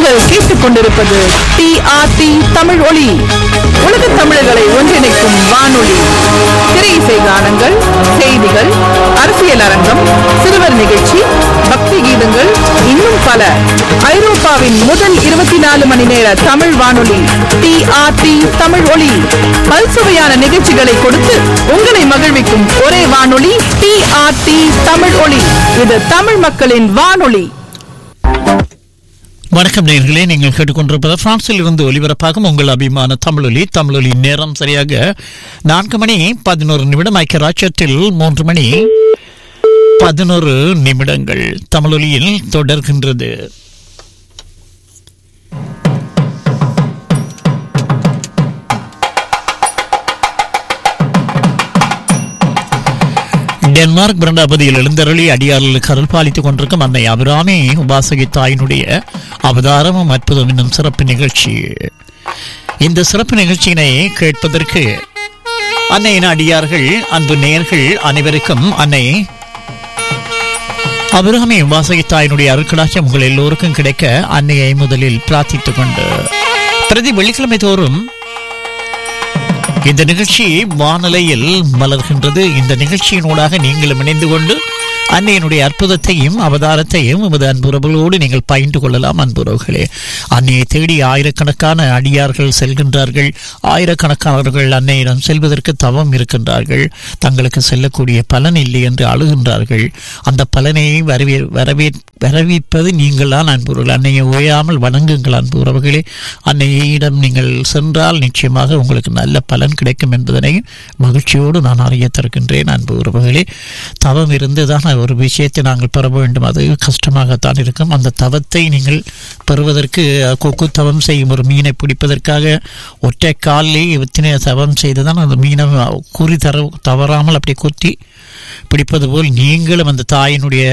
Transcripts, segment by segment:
நீங்கள் கேட்டுக்கொண்டிருப்பது டிஆர்டி தமிழ் ஒளி உலக தமிழர்களை ஒன்றிணைக்கும் வானொலி திரை இசை கானங்கள் செய்திகள் அரசியல் அரங்கம் சிறுவர் நிகழ்ச்சி பக்தி கீதங்கள் இன்னும் பல ஐரோப்பாவின் முதல் இருபத்தி நாலு மணி நேர தமிழ் வானொலி டிஆர்டி தமிழ் ஒளி பல்சுவையான நிகழ்ச்சிகளை கொடுத்து உங்களை மகிழ்விக்கும் ஒரே வானொலி டிஆர்டி தமிழ் ஒளி இது தமிழ் மக்களின் வானொலி வணக்கம் நேர்களே நீங்கள் கேட்டுக்கொண்டிருப்பது பிரான்சில் இருந்து ஒலிபரப்பாகும் உங்கள் அபிமான தமிழொலி தமிழொலி நேரம் சரியாக நான்கு மணி பதினோரு நிமிடம் ஐக்கிய ராஜ்யத்தில் மூன்று மணி பதினோரு நிமிடங்கள் தமிழொலியில் தொடர்கின்றது டென்மார்க் பிரண்டாபதியில் எழுந்தருளி அடியாரில் கருள் பாலித்துக் கொண்டிருக்கும் அன்னை அபிராமி உபாசகி தாயினுடைய அவதாரமும் அற்புதம் என்னும் சிறப்பு நிகழ்ச்சி இந்த சிறப்பு நிகழ்ச்சியினை கேட்பதற்கு அன்னையின் அடியார்கள் அன்பு நேயர்கள் அனைவருக்கும் அன்னை அபிராமி உபாசகி தாயினுடைய அருட்கடாட்சியம் உங்கள் எல்லோருக்கும் கிடைக்க அன்னையை முதலில் பிரார்த்தித்துக் கொண்டு பிரதி வெள்ளிக்கிழமை தோறும் இந்த நிகழ்ச்சி வானலையில் மலர்கின்றது இந்த நிகழ்ச்சியினூடாக நீங்களும் இணைந்து கொண்டு அன்னையினுடைய அற்புதத்தையும் அவதாரத்தையும் உமது அன்புறவுகளோடு நீங்கள் பகிர்ந்து கொள்ளலாம் அன்புறவுகளே அன்னையை தேடி ஆயிரக்கணக்கான அடியார்கள் செல்கின்றார்கள் ஆயிரக்கணக்கானவர்கள் அன்னையிடம் செல்வதற்கு தவம் இருக்கின்றார்கள் தங்களுக்கு செல்லக்கூடிய பலன் இல்லை என்று அழுகின்றார்கள் அந்த பலனை வரவே வரவே வரவேற்பது நீங்கள் தான் அன்புறவுகள் அன்னையை ஓயாமல் வணங்குங்கள் அன்பு உறவுகளே அன்னையிடம் நீங்கள் சென்றால் நிச்சயமாக உங்களுக்கு நல்ல பலன் கிடைக்கும் என்பதனை மகிழ்ச்சியோடு நான் அறிய தருகின்றேன் அன்பு உறவுகளே தவம் இருந்து தான் ஒரு விஷயத்தை நாங்கள் பெற வேண்டும் அது கஷ்டமாகத்தான் இருக்கும் அந்த தவத்தை நீங்கள் பெறுவதற்கு கொக்கு தவம் செய்யும் ஒரு மீனை பிடிப்பதற்காக ஒற்றை காலிலே இத்தனை தவம் செய்துதான் அந்த மீனை குறி தர தவறாமல் அப்படி குத்தி பிடிப்பது போல் நீங்களும் அந்த தாயினுடைய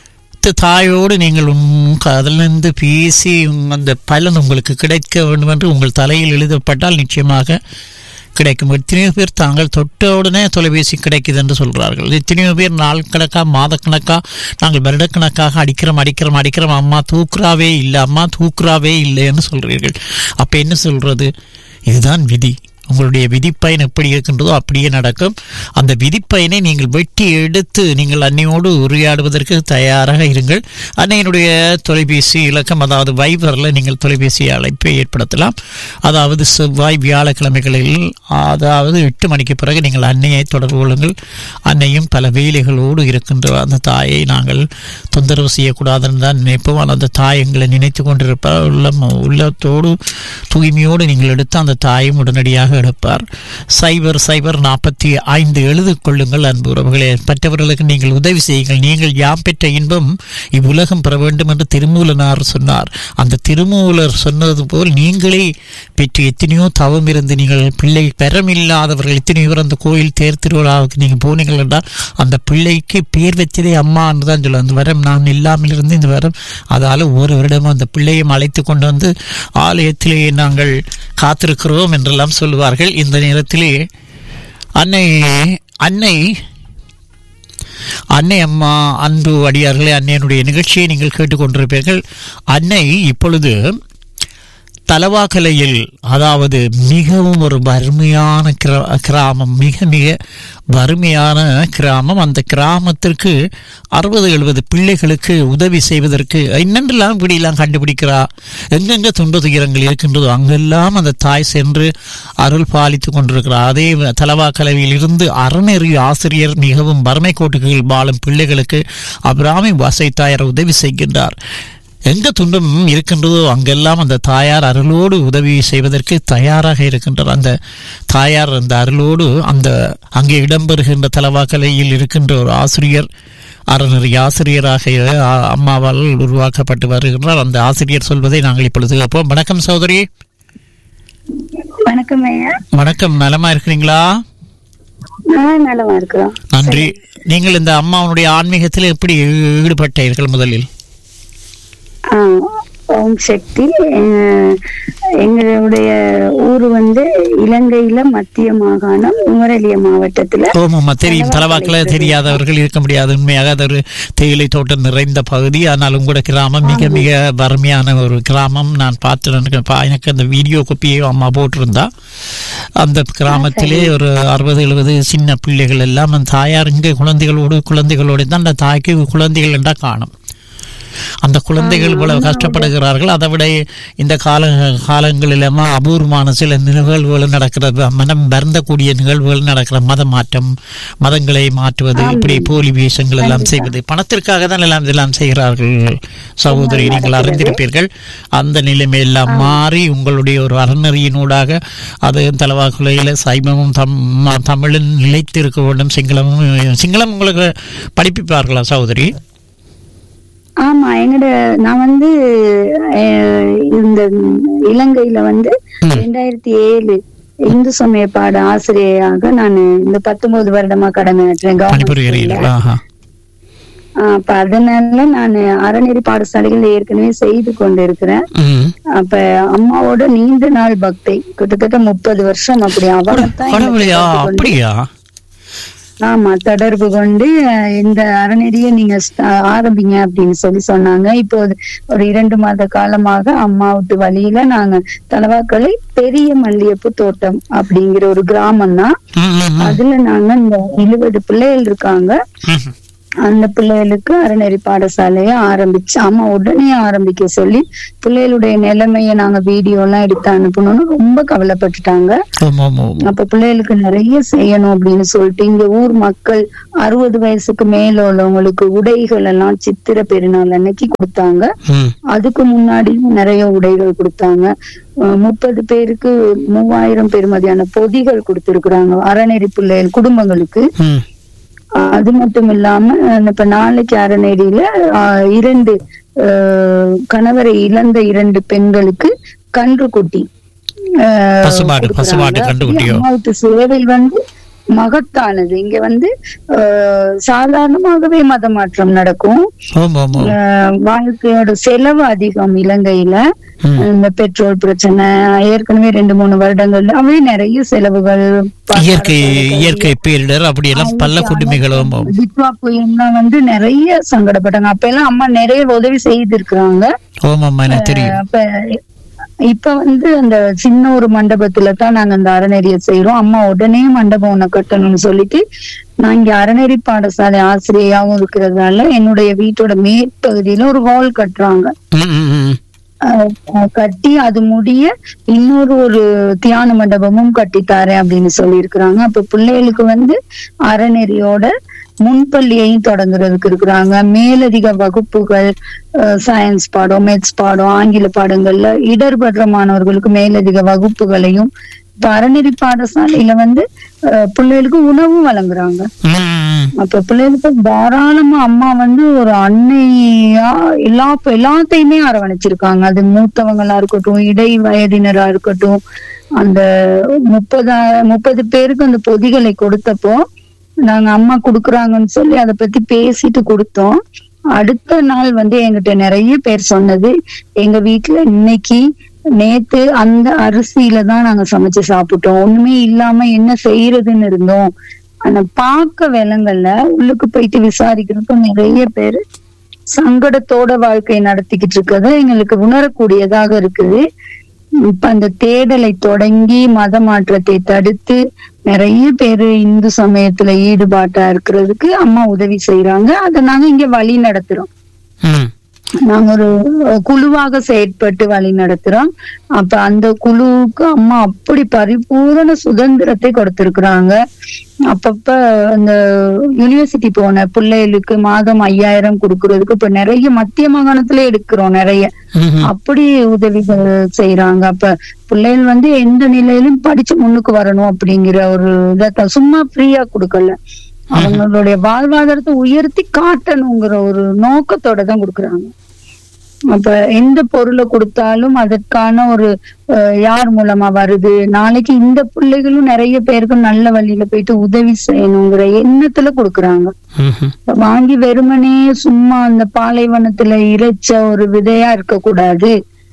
தாயோடு நீங்கள் அதிலிருந்து பேசி அந்த பலன் உங்களுக்கு கிடைக்க வேண்டும் என்று உங்கள் தலையில் எழுதப்பட்டால் நிச்சயமாக கிடைக்கும் எத்தனையோ பேர் தாங்கள் தொட்ட உடனே தொலைபேசி கிடைக்குது என்று சொல்கிறார்கள் எத்தனையோ பேர் நாள் கணக்காக மாதக்கணக்காக நாங்கள் வருடக்கணக்காக அடிக்கிறோம் அடிக்கிறோம் அடிக்கிறோம் அம்மா தூக்குறாவே இல்லை அம்மா தூக்குறாவே இல்லைன்னு சொல்கிறீர்கள் அப்போ என்ன சொல்கிறது இதுதான் விதி உங்களுடைய விதிப்பயன் எப்படி இருக்கின்றதோ அப்படியே நடக்கும் அந்த விதிப்பயனை நீங்கள் வெட்டி எடுத்து நீங்கள் அன்னையோடு உரையாடுவதற்கு தயாராக இருங்கள் அன்னையினுடைய தொலைபேசி இலக்கம் அதாவது வைபரில் நீங்கள் தொலைபேசி அழைப்பை ஏற்படுத்தலாம் அதாவது செவ்வாய் வியாழக்கிழமைகளில் அதாவது எட்டு மணிக்கு பிறகு நீங்கள் அன்னையை தொடர்பு கொள்ளுங்கள் அன்னையும் பல வேலைகளோடு இருக்கின்ற அந்த தாயை நாங்கள் தொந்தரவு செய்யக்கூடாதுன்னு தான் நினைப்போம் அந்த தாய் எங்களை நினைத்து கொண்டிருப்பார் உள்ளம் உள்ளத்தோடு தூய்மையோடு நீங்கள் எடுத்து அந்த தாயும் உடனடியாக எடுப்பார் சைபர் சைபர் நாற்பத்தி ஐந்து எழுது கொள்ளுங்கள் அன்பு உறவுகளே மற்றவர்களுக்கு நீங்கள் உதவி செய்யுங்கள் நீங்கள் யாம் பெற்ற இன்பம் இவ்வுலகம் பெற வேண்டும் என்று திருமூலனார் சொன்னார் அந்த திருமூலர் சொன்னது போல் நீங்களே பெற்று எத்தனையோ தவம் இருந்து நீங்கள் பிள்ளை பெறமில்லாதவர்கள் எத்தனையோ பேர் அந்த கோயில் தேர் திருவிழாவுக்கு நீங்கள் போனீங்கள் என்றால் அந்த பிள்ளைக்கு பேர் வச்சதே அம்மா என்று தான் சொல்லுவோம் அந்த வரம் நான் இல்லாமல் இருந்து இந்த வரம் அதால் ஒவ்வொரு வருடமும் அந்த பிள்ளையும் அழைத்து கொண்டு வந்து ஆலயத்திலேயே நாங்கள் காத்திருக்கிறோம் என்றெல்லாம் சொல்லுவார்கள் இந்த நேரத்திலே அன்னை அன்னை அன்னை அம்மா அன்பு அடியார்களே அன்னையனுடைய நிகழ்ச்சியை நீங்கள் கேட்டுக்கொண்டிருப்பீர்கள் அன்னை இப்பொழுது தலவாக்கலையில் அதாவது மிகவும் ஒரு வறுமையான கிராமம் மிக மிக வறுமையான கிராமம் அந்த கிராமத்திற்கு அறுபது எழுபது பிள்ளைகளுக்கு உதவி செய்வதற்கு என்னென்றெல்லாம் இப்படியெல்லாம் கண்டுபிடிக்கிறா எங்கெங்கே துன்ப துயரங்கள் இருக்கின்றதோ அங்கெல்லாம் அந்த தாய் சென்று அருள் பாலித்து கொண்டிருக்கிறார் அதே தலவாக்கலையில் இருந்து அறநெறி ஆசிரியர் மிகவும் வறுமை கோட்டுகளில் வாழும் பிள்ளைகளுக்கு அபிராமி வாசை தாயார் உதவி செய்கின்றார் எங்க துன்பம் இருக்கின்றதோ அங்கெல்லாம் அந்த தாயார் அருளோடு உதவி செய்வதற்கு தயாராக இருக்கின்றார் அந்த தாயார் அந்த அருளோடு அந்த அங்கே இடம்பெறுகின்ற தலவாக்கலையில் இருக்கின்ற ஒரு ஆசிரியர் அறநெறி ஆசிரியராக அம்மாவால் உருவாக்கப்பட்டு வருகின்றார் அந்த ஆசிரியர் சொல்வதை நாங்கள் இப்பொழுது கேட்போம் வணக்கம் சகோதரி வணக்கம் ஐயா வணக்கம் நலமா இருக்கிறீங்களா நலமா இருக்கிறோம் நன்றி நீங்கள் இந்த அம்மாவுடைய ஆன்மீகத்தில் எப்படி ஈடுபட்டீர்கள் முதலில் ஓம் சக்தி அஹ், எங்களுடைய ஊர் வந்து இலங்கையில மத்திய மாகாணம் நுவரெலிய மாவட்டத்துல ஓமாம்மா தெரியும் தலவாக்கில் தெரியாதவர்கள் இருக்க முடியாது உண்மையாக அது ஒரு தேயிலை தோட்டம் நிறைந்த பகுதி ஆனால் உங்களோட கிராமம் மிக மிக வறுமையான ஒரு கிராமம் நான் பார்த்து எனக்கு பா- எனக்கு அந்த வீடியோ கோப்பியை அம்மா போட்டிருந்தா அந்த கிராமத்திலே ஒரு அறுபது எழுபது சின்ன பிள்ளைகள் எல்லாம் அந்த தாயார் இங்கே குழந்தைகளோடு குழந்தைகளோடு தான் அந்த தாய்க்கு குழந்தைகள் என்றா காணும் அந்த குழந்தைகள் இவ்வளவு கஷ்டப்படுகிறார்கள் அதை விட இந்த கால காலங்களிலமா அபூர்வமான சில நிகழ்வுகள் நடக்கிறது மனம் வருந்தக்கூடிய நிகழ்வுகள் நடக்கிற மத மாற்றம் மதங்களை மாற்றுவது இப்படி போலி வேஷங்கள் எல்லாம் செய்வது பணத்திற்காக தான் எல்லாம் இதெல்லாம் செய்கிறார்கள் சகோதரி நீங்கள் அறிந்திருப்பீர்கள் அந்த நிலைமை எல்லாம் மாறி உங்களுடைய ஒரு அறநெறியினூடாக அது தலவாக்குலையில் சைவமும் தம் ம- தமிழும் நிலைத்திருக்க வேண்டும் சிங்களமும் சிங்களம் உங்களுக்கு படிப்பிப்பார்களா சகோதரி ஆமா எங்கட நான் வந்து அஹ், இந்த இலங்கையில வந்து ரெண்டாயிரத்தி ஏழு இந்து சமய பாட ஆசிரியையாக நான் இந்த பத்தொன்பது வருடமா கடமையாற்றேன் government school ல. பணிபுரிகிறீர்கள் ஆஹா ஆஹ் அப்ப அதனால நான் அறநெறி பாடசாலைகள் ஏற்கனவே செய்து கொண்டு இருக்கிறேன் ம். அப்ப அம்மாவோட நீண்ட நாள் பக்தை கிட்டத்தட்ட முப்பது வருஷம் அப்படி அவங்கத்தான் எனக்கு கடவுளையா தொடர்பு கொண்டு- அப்படியா ஆமா தொடர்பு கொண்டு அஹ், இந்த அறநெறிய நீங்க ஸ்ட- ஆரம்பிங்க அப்படின்னு சொல்லி சொன்னாங்க இப்போ அது ஒரு இரண்டு மாத காலமாக அம்மா விட்டு வழியில நாங்க தலவாக்கலை பெரிய மல்லிகைப்பூ தோட்டம் அப்படிங்கிற ஒரு கிராமம் தான் ம், ம், ம். அதுல நாங்க இந்த எழுபது பிள்ளைகள் இருக்காங்க ம். அந்த பிள்ளைகளுக்கு அறநெறி பாடசாலைய ஆரம்பிச்சு அம்மா உடனே ஆரம்பிக்க சொல்லி பிள்ளைகளுடைய நிலைமைய நாங்க வீடியோ எல்லாம் எடுத்து அனுப்பணும்னு ரொம்ப கவலைப்பட்டுட்டாங்க ஆமா, ஆமா, ஆமா. அப்ப பிள்ளைகளுக்கு நிறைய செய்யணும் அப்படின்னு சொல்லிட்டு இங்க ஊர் மக்கள் அறுபது வயசுக்கு மேல உள்ளவங்களுக்கு உடைகள் எல்லாம் சித்திர பெருநாள் அன்னைக்கு கொடுத்தாங்க ம். அதுக்கு முன்னாடியும் நிறைய உடைகள் கொடுத்தாங்க அஹ் முப்பது பேருக்கு மூவாயிரம் பெருமதியான பொதிகள் கொடுத்திருக்கிறாங்க அறநெறி பிள்ளைகள் குடும்பங்களுக்கு ம். அது மட்டும் இல்லாம அஹ் இப்ப நாளைக்கு அறநெறியில அஹ், இரண்டு அஹ், கணவரை இழந்த இரண்டு பெண்களுக்கு கன்று குட்டி அஹ், பசுமாடு, கொடுக்கறாங்க. பசுமாட்டு கன்றுக்குட்டியோ? அம்மாவுக்கு சேவை வந்து மகத்தானது இங்க வந்து அஹ், சாதாரணமாகவே மத மாற்றம் நடக்கும் ஆமா, ஆமா. அஹ், வாழ்க்கையோட செலவு அதிகம் இலங்கையில ம். இந்த பெட்ரோல் பிரச்சனை ஏற்கனவே ரெண்டு மூணு வருடங்கள்ல நிறைய செலவுகள் இயற்கை இயற்கை பேரிடர் அப்படி எல்லாம் பல குடுமைகளும் தித்வா புயல்லாம் வந்து நிறைய சங்கடப்பட்டாங்க அப்ப எல்லாம் அம்மா நிறைய உதவி செய்திருக்கிறாங்க ஓமாம்மா எனக்கு தெரியும் அப்ப இப்ப வந்து அந்த சின்ன ஒரு மண்டபத்துல தான் நாங்க அந்த அறநெறிய செய்யறோம் அம்மா உடனே மண்டபம் ஒண்ணு கட்டணும்னு சொல்லிட்டு நான் இங்க அறநெறி பாடசாலை ஆசிரியையாவும் இருக்கிறதால என்னுடைய வீட்டோட மேற்பகுதியில ஒரு ஹால் கட்டுறாங்க ம், ம், ம். அஹ் அஹ் கட்டி அது முடிய இன்னொரு ஒரு தியான மண்டபமும் கட்டித்தாரேன் அப்படின்னு சொல்லியிருக்கிறாங்க அப்ப பிள்ளைகளுக்கு வந்து அறநெறியோட முன்பள்ளியையும் தொடங்குறதுக்கு இருக்கிறாங்க மேலதிக வகுப்புகள் சயின்ஸ் பாடம் மெத்ஸ் பாடம் ஆங்கில பாடங்கள்ல இடர்படுற மாணவர்களுக்கு மேலதிக வகுப்புகளையும் இப்ப அறநெறி பாடசாலையில வந்து அஹ், பிள்ளைகளுக்கு உணவும் வழங்குறாங்க ம், ம். அப்ப பிள்ளைகளுக்கு தாராளமா அம்மா வந்து ஒரு அன்னையா எல்லா எல்லாத்தையுமே அரவணைச்சிருக்காங்க அது மூத்தவங்களா இருக்கட்டும் இடை வயதினரா இருக்கட்டும் அந்த முப்பதா முப்பது பேருக்கு அந்த பொதிகளை கொடுத்தப்போ நாங்க அம்மா குடுக்குறாங்கன்னு சொல்லி அதை பத்தி பேசிட்டு கொடுத்தோம் அடுத்த நாள் வந்து எங்கிட்ட நிறைய பேர் சொன்னது எங்க வீட்டுல இன்னைக்கு நேத்து அந்த அரிசியில தான் நாங்க சமைச்சு சாப்பிட்டோம் ஒண்ணுமே இல்லாம என்ன செய்யறதுன்னு இருந்தோம் ஆனா பார்க்க விலங்கல்ல உள்ளுக்கு போயிட்டு விசாரிக்கிறப்ப நிறைய பேரு சங்கடத்தோட வாழ்க்கை நடத்திக்கிட்டு இருக்கிறது எங்களுக்கு உணரக்கூடியதாக இருக்குது இப்ப அந்த தேடலை தொடங்கி மத மாற்றத்தை தடுத்து நிறைய பேரு இந்து சமயத்துல ஈடுபாட்டா இருக்கிறதுக்கு அம்மா உதவி செய்யறாங்க அதை நாங்க இங்க வழி நடத்துறோம் ம். நாங்க ஒரு அஹ், குழுவாக செயற்பட்டு வழி நடத்துறோம் அப்ப அந்த குழுவுக்கு அம்மா அப்படி பரிபூரண சுதந்திரத்தை கொடுத்திருக்கிறாங்க அப்பப்ப அந்த யூனிவர்சிட்டி போன பிள்ளைகளுக்கு மாதம் ஐயாயிரம் கொடுக்கறதுக்கு இப்ப நிறைய மத்திய மாகாணத்துல எடுக்கிறோம் நிறைய ம், ம். அப்படி உதவிகள் செய்யறாங்க அப்ப பிள்ளைகள் வந்து எந்த நிலையிலும் படிச்சு முன்னுக்கு வரணும் அப்படிங்கிற ஒரு இதை சும்மா ஃப்ரீயா கொடுக்கல அவங்களுடைய வாழ்வாதாரத்தை உயர்த்தி காட்டணுங்கிற ஒரு நோக்கத்தோட தான் கொடுக்குறாங்க அப்ப எந்த பொருளை கொடுத்தாலும் அதற்கான ஒரு அஹ், யார் மூலமா வருது நாளைக்கு இந்த பிள்ளைகளும் நிறைய பேருக்கு நல்ல வழியில போயிட்டு உதவி செய்யணுங்கிற எண்ணத்துல கொடுக்குறாங்க ம், ம். வாங்கி வெறுமனே சும்மா அந்த பாலைவனத்துல இறைச்ச ஒரு விதையா இருக்கக்கூடாது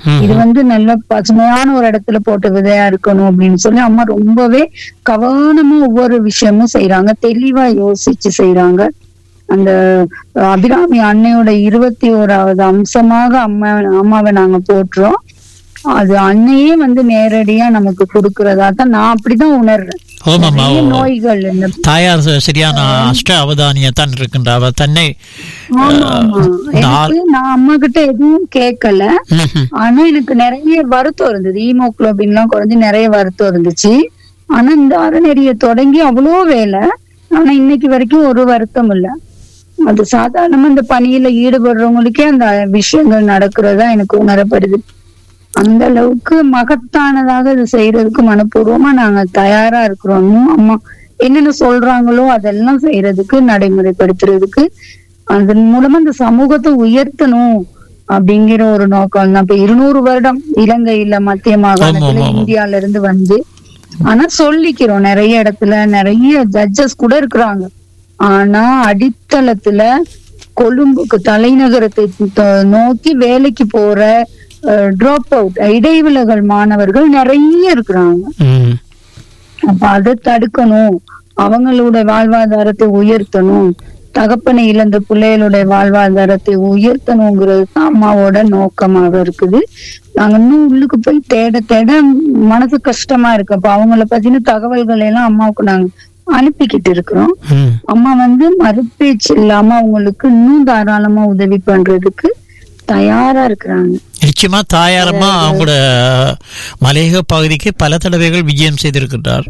இது வந்து நல்ல பசுமையான ஒரு இடத்துல போட்ட விதையா இருக்கணும் அப்படின்னு சொல்லி அம்மா ரொம்பவே கவனமா ஒவ்வொரு விஷயமும் செய்யறாங்க தெளிவா யோசிச்சு செய்யறாங்க அந்த அபிராமி அன்னையோட இருபத்தி ஓராவது அம்சமாக அம்மா அம்மாவை நாங்க போற்றுறோம் அது அன்னையே வந்து நேரடியா நமக்கு கொடுக்கறதா தான் நான் அப்படிதான் உணர்றேன் ஓமாம்மா நிறைய நோய்கள் இந்த தாயார் ச- சரியான அஷ்ட அவதானிய தான் இருக்கின்றார் அவர் தன்னை ஆமா ஆமா எனக்கு நான் அம்மா கிட்ட எதுவும் கேட்கல ம்ஹும். ஆனா எனக்கு நிறைய வருத்தம் இருந்தது ஈமோக்ளோபின் எல்லாம் குறைஞ்சு நிறைய வருத்தம் இருந்துச்சு ஆனா இந்த அறநெறிய தொடங்கி அவ்வளோ வேலை ஆனா இன்னைக்கு வரைக்கும் ஒரு வருத்தம் இல்ல அது சாதாரணமா இந்த பணியில ஈடுபடுறவங்களுக்கே அந்த விஷயங்கள் நடக்கிறதா எனக்கு உணரப்படுது அந்த அளவுக்கு மகத்தானதாக இது செய்யறதுக்கு மனப்பூர்வமா நாங்க தயாரா இருக்கிறோம் இன்னும் அம்மா என்னென்ன சொல்றாங்களோ அதெல்லாம் செய்யறதுக்கு நடைமுறைப்படுத்துறதுக்கு அதன் மூலமா இந்த சமூகத்தை உயர்த்தணும் அப்படிங்கிற ஒரு நோக்கம் தான் இப்ப இருநூறு வருடம் இலங்கையில மத்திய மாகாணத்துல ஆமா, ஆமா. இந்தியால இருந்து வந்து ஆனா சொல்லிக்கிறோம் நிறைய இடத்துல நிறைய ஜட்ஜஸ் கூட இருக்கிறாங்க ஆனா அடித்தளத்துல கொழும்புக்கு தலைநகரத்தை த- நோக்கி வேலைக்கு போற டிராப் அவுட் இடைவிலகல் மாணவர்கள் நிறைய இருக்கிறாங்க ம். அப்ப அதை தடுக்கணும் அவங்களோட வாழ்வாதாரத்தை உயர்த்தணும் தகப்பனை இழந்த பிள்ளைகளுடைய வாழ்வாதாரத்தை உயர்த்தணுங்கிறது தான் அம்மாவோட நோக்கமாக இருக்குது நாங்க இன்னும் உள்ளுக்கு போய் தேட தேட மனசு கஷ்டமா இருக்கு அப்ப அவங்கள பத்தின தகவல்களை எல்லாம் அம்மாவுக்கு நாங்க அனுப்பிக்கிட்டு இருக்கிறோம் ம். அம்மா வந்து மறுபேச்சு இல்லாம அவங்களுக்கு இன்னும் தாராளமா உதவி பண்றதுக்கு தயாரா இருக்கிறாங்க நிச்சயமா தாயாரம்மா அவங்களோட மலையக பகுதிக்கு பல தடவைகள் விஜயம் செய்திருக்கின்றார்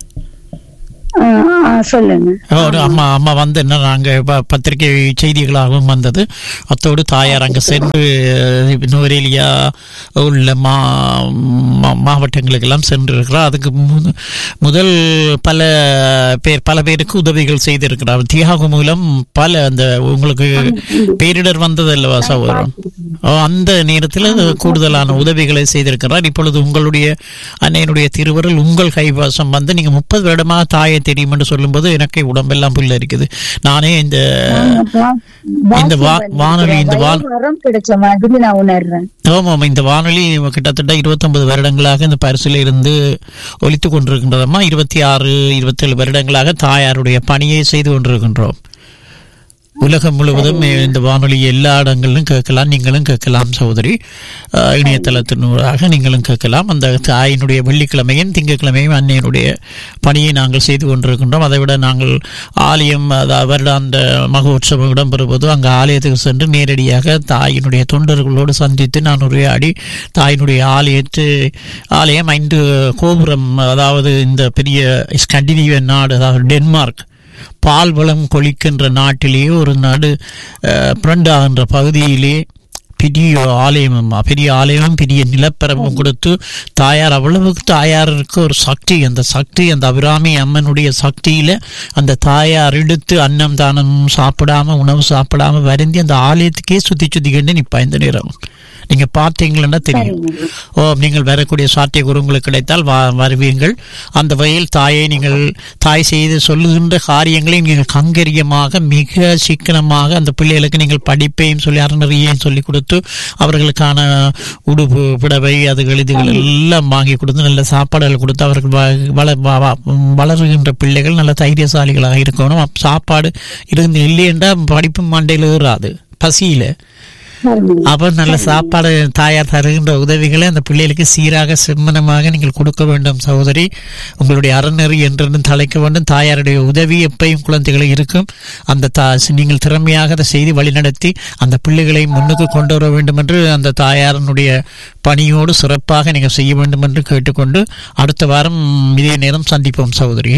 ஆஹ் ஆஹ் சொல்லுங்க ஒரு அம்மா அம்மா வந்து என்ன நாங்க ப- பத்திரிகை செய்திகளாகவும் வந்தது அத்தோடு தாயார் அங்க சென்று நுவரேலியா உள்ள மா மா- மாவட்டங்களுக்கெல்லாம் சென்றிருக்கிறார் அதுக்கு மு- முதல் பல பேர் பல பேருக்கு உதவிகள் செய்திருக்கிறார் தியாகம் மூலம் பல அந்த உங்களுக்கு பேரிடர் வந்தது அல்லவா சகோதரன் ஓ, அந்த நேரத்தில் கூடுதலான உதவிகளை செய்திருக்கிறார் இப்பொழுது உங்களுடைய அன்னையனுடைய திருவருள் உங்கள் கைவாசம் வந்து நீங்க முப்பது வருடமாக தாயை தெரியும் என்று சொல்லும்போது எனக்கு உடம்பெல்லாம் புல்ல இருக்குது நானே இந்த இந்த வா- வானொலி இந்த வா வரம் கிடைச்ச மாதிரி நான் உணர்றேன் ஆமாம் இந்த வானொலி கிட்டத்தட்ட 29 வருடங்களாக இந்த பரிசில் இருந்து ஒலித்து கொண்டிருக்கின்றதம்மா இருபத்தி ஆறு இருபத்தேழு வருடங்களாக தாயாருடைய பணியை செய்து கொண்டிருக்கின்றோம் உலகம் முழுவதும் இந்த வானொலி எல்லா இடங்களிலும் கேட்கலாம் நீங்களும் கேட்கலாம் சகோதரி அஹ், இணையதளத்தினூடாக நீங்களும் கேட்கலாம் அந்த தாயினுடைய வெள்ளிக்கிழமையும் திங்கட்கிழமையும் அன்னையினுடைய பணியை நாங்கள் செய்து கொண்டிருக்கின்றோம் அதை விட நாங்கள் ஆலயம் அதாவது வருடாந்த மகோற்சவம் இடம்பெறும்போது அங்கே ஆலயத்துக்கு சென்று நேரடியாக தாயினுடைய தொண்டர்களோடு சந்தித்து நான் உரையாடி தாயினுடைய ஆலயத்து ஆலயம் ஐந்து கோபுரம் அதாவது இந்த பெரிய ஸ்கண்டினேவிய நாடு அதாவது டென்மார்க் பால் வளம் கொளிக்கின்ற நாட்டிலேயே ஒரு நாடு அஹ், பிரண்டா என்ற பகுதியிலே பெரிய ஆலயம் அம்மா பெரிய ஆலயமும் பெரிய நிலப்பரப்பும் கொடுத்து தாயார் அவ்வளவுக்கு தாயாருக்கு ஒரு சக்தி அந்த சக்தி அந்த அபிராமி அம்மனுடைய சக்தியில அந்த தாயார் எடுத்து அன்னம் தானம் சாப்பிடாம உணவு சாப்பிடாம வருந்தி அந்த ஆலயத்துக்கே சுத்தி சுத்தி கண்டு நிப்பா இந்த நேரம் நீங்க பார்த்தீங்கன்னா தெரியும் ஓ நீங்கள் வரக்கூடிய சாத்திய உங்களுக்கு கிடைத்தால் வா வருவீங்கள் அந்த வகையில் தாயை நீங்கள் தாய் செய்து சொல்லுகின்ற காரியங்களை நீங்கள் கங்கரியமாக மிக சிக்கனமாக அந்த பிள்ளைகளுக்கு நீங்கள் படிப்பையும் சொல்லி அறநெறியையும் சொல்லி கொடுத்து அவர்களுக்கான உடுப்பு புடவை அதுகள் இதுகள் எல்லாம் வாங்கி கொடுத்து நல்ல சாப்பாடுகள் கொடுத்து அவர்கள் வ- வள வ- வ- வளருகின்ற பிள்ளைகள் நல்ல தைரியசாலிகளாக இருக்கணும் அப்ப சாப்பாடு இருந்து இல்லையென்றா படிப்பு மண்டையில் ஏறாது பசியில அப்ப நல்ல சாப்பாடு தாயார் தருகின்ற உதவிகளை அந்த பிள்ளைகளுக்கு சீராக செம்மனமாக நீங்கள் கொடுக்க வேண்டும் சகோதரி உங்களுடைய அறநெறி என்றென்றும் தலைக்க வேண்டும் தாயாருடைய உதவி எப்பயும் குழந்தைகளுக்கு இருக்கும் அந்த தா நீங்கள் திறமையாக அதை செய்து வழிநடத்தி அந்த பிள்ளைகளை முன்னுக்கு கொண்டு வர வேண்டும் என்று அந்த தாயாரனுடைய பணியோடு சிறப்பாக நீங்கள் செய்ய வேண்டும் என்று கேட்டுக்கொண்டு அடுத்த வாரம் இதே நேரம் சந்திப்போம் சகோதரி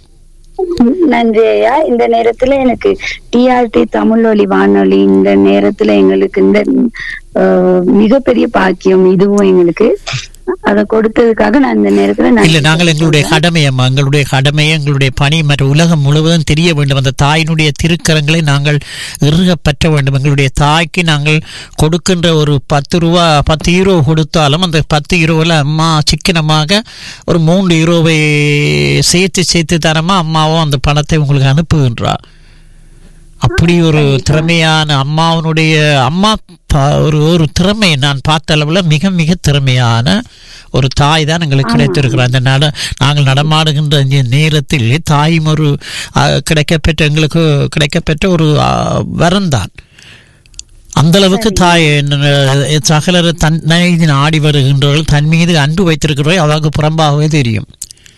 நன்றி ஐயா இந்த நேரத்துல எனக்கு டிஆர்டி தமிழொலி வானொலி இந்த நேரத்துல எங்களுக்கு இந்த அஹ், மிகப்பெரிய பாக்கியம் இதுவும் எங்களுக்கு அதை கொடுத்ததுக்காக நான் இந்த நேரத்துல நன்றி இல்ல நாங்கள் எங்களுடைய கடமை அம்மா எங்களுடைய கடமையை எங்களுடைய பணி மற்ற உலகம் முழுவதும் தெரிய வேண்டும் அந்த தாயினுடைய திருக்கரங்களை நாங்கள் இறுக பற்ற வேண்டும் எங்களுடைய தாய்க்கு நாங்கள் கொடுக்கின்ற ஒரு பத்து ரூபா பத்து யூரோ கொடுத்தாலும் அந்த பத்து யூரோவில் அம்மா சிக்கனமாக ஒரு மூன்று யூரோவை சேர்த்து சேர்த்து தரமா அம்மாவும் அந்த பணத்தை உங்களுக்கு அனுப்புகின்றா அப்படி ஒரு திறமையான அம்மாவனுடைய அம்மா ப- ஒரு ஒரு திறமை நான் பார்த்த அளவில் மிக மிக திறமையான ஒரு தாய் தான் எங்களுக்கு கிடைத்திருக்கிறார் அந்த நட நாங்கள் நடமாடுகின்ற இந்த நேரத்தில் தாயும் ஒரு அஹ், கிடைக்கப்பெற்ற எங்களுக்கு கிடைக்கப்பெற்ற ஒரு அஹ், வரம்தான் அந்த அளவுக்கு தாய் என்ன- சகலர் தன்னை ஆடி வருகின்றவர்கள் தன் மீது அன்பு வைத்திருக்கிறவர்கள் அவருக்கு புறம்பாகவே தெரியும்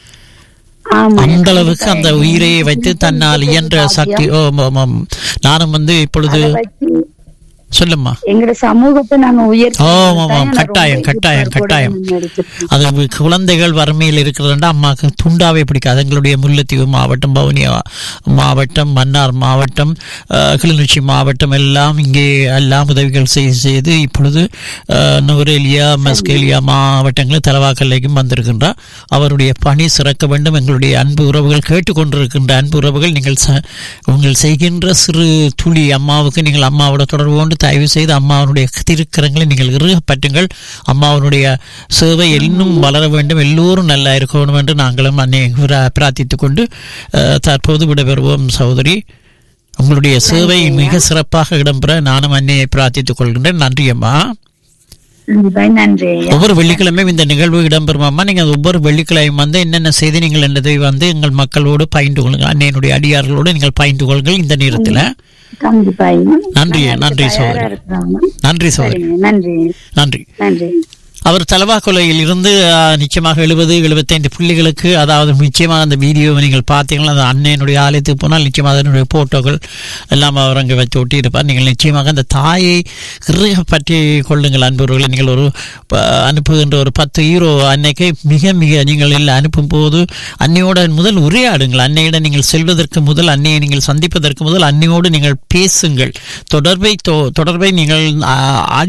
ஆமா அந்த அளவுக்கு அந்த உயிரை வைத்து தன்னால் இயன்ற சக்தி ஓ, ஆமாம், ஆமாம். நானும் வந்து இப்பொழுது அதை வச்சு சொல்லும்மா எங்களோட சமூகத்தை நாங்க உயர்த்தி ஆமாம், ஆமாம். கட்டாயம், கட்டாயம், கட்டாயம். அது குழந்தைகள் வறுமையில் இருக்கிறதுண்டா அம்மாவுக்கு துண்டாவே பிடிக்காது எங்களுடைய முல்லைத்தீவு மாவட்டம் வவுனியா மாவட்டம் மன்னார் மாவட்டம் அஹ், கிளிநொச்சி மாவட்டம் எல்லாம் இங்கே எல்லாம் உதவிகள் செய்து செய்து இப்பொழுது அஹ், நுவரேலியா மஸ்கேலியா மாவட்டங்களில் தலவாக்கல்லைக்கும் வந்திருக்கின்றார் அவருடைய பணி சிறக்க வேண்டும் எங்களுடைய அன்பு உறவுகள் கேட்டுக்கொண்டிருக்கின்ற அன்பு உறவுகள் நீங்கள் ச- உங்கள் செய்கின்ற சிறு துளி அம்மாவுக்கு நீங்கள் அம்மாவோட தொடர்பு கொண்டு தயவு செய்து அம்மாவனுடைய திருக்கரங்களை நீங்கள் இறுக பற்றுங்கள் அம்மாவனுடைய சேவை இன்னும் வளர வேண்டும் எல்லோரும் நல்லா இருக்கணும் என்று நாங்களும் அன்னை பிரார்த்தித்துக் கொண்டு அஹ், தற்போது விடைபெறுவோம் சகோதரி உங்களுடைய சேவை மிக சிறப்பாக இடம்பெற நானும் அன்னையை பிரார்த்தித்துக் கொள்கின்றேன் நன்றி அம்மா கண்டிப்பா நன்றி ஐயா. ஒவ்வொரு வெள்ளிக்கிழமையும் இந்த நிகழ்வு இடம்பெறுமாமா நீங்க ஒவ்வொரு வெள்ளிக்கிழமையும் வந்து என்னென்ன செய்தி நீங்கள் என்றதை வந்து எங்கள் மக்களோடு பகிர்ந்து கொள்ளுங்கள் அன்னையினுடைய அடியார்களோடு நீங்கள் பகிர்ந்து கொள்ளுங்கள் இந்த நேரத்தில் கண்டிப்பா ஐயா. நன்றி, நாங்க நன்றி அதுக்கு சகோதரி. தயாரா இருக்கிறோம். நன்றி சகோதரி சரிங்க நன்றி நன்றி நன்றி அவர் தலவா கொலையில் இருந்து ஆஹ், நிச்சயமாக எழுபது எழுபத்தைந்து புள்ளிகளுக்கு அதாவது நிச்சயமாக அந்த வீடியோவை நீங்கள் பார்த்தீங்கன்னா அந்த அன்னையனுடைய ஆலயத்துக்கு போனால் நிச்சயமாக அதனுடைய போட்டோக்கள் எல்லாம் அவர் அங்கே வச்சு ஒட்டி இருப்பார் நீங்கள் நிச்சயமாக அந்த தாயை இறுக பற்றி கொள்ளுங்கள் அன்பவர்களை நீங்கள் ஒரு ப- அனுப்புகின்ற ஒரு பத்து ஹீரோ அன்னைக்கு மிக மிக நீங்கள் எல்லாம் அனுப்பும் போது அன்னையோட முதல் உரையாடுங்கள் அன்னையிடம் நீங்கள் செல்வதற்கு முதல் அன்னையை நீங்கள் சந்திப்பதற்கு முதல் அன்னையோடு நீங்கள் பேசுங்கள் தொடர்பை தொ- தொடர்பை நீங்கள் ஆ, ஆடி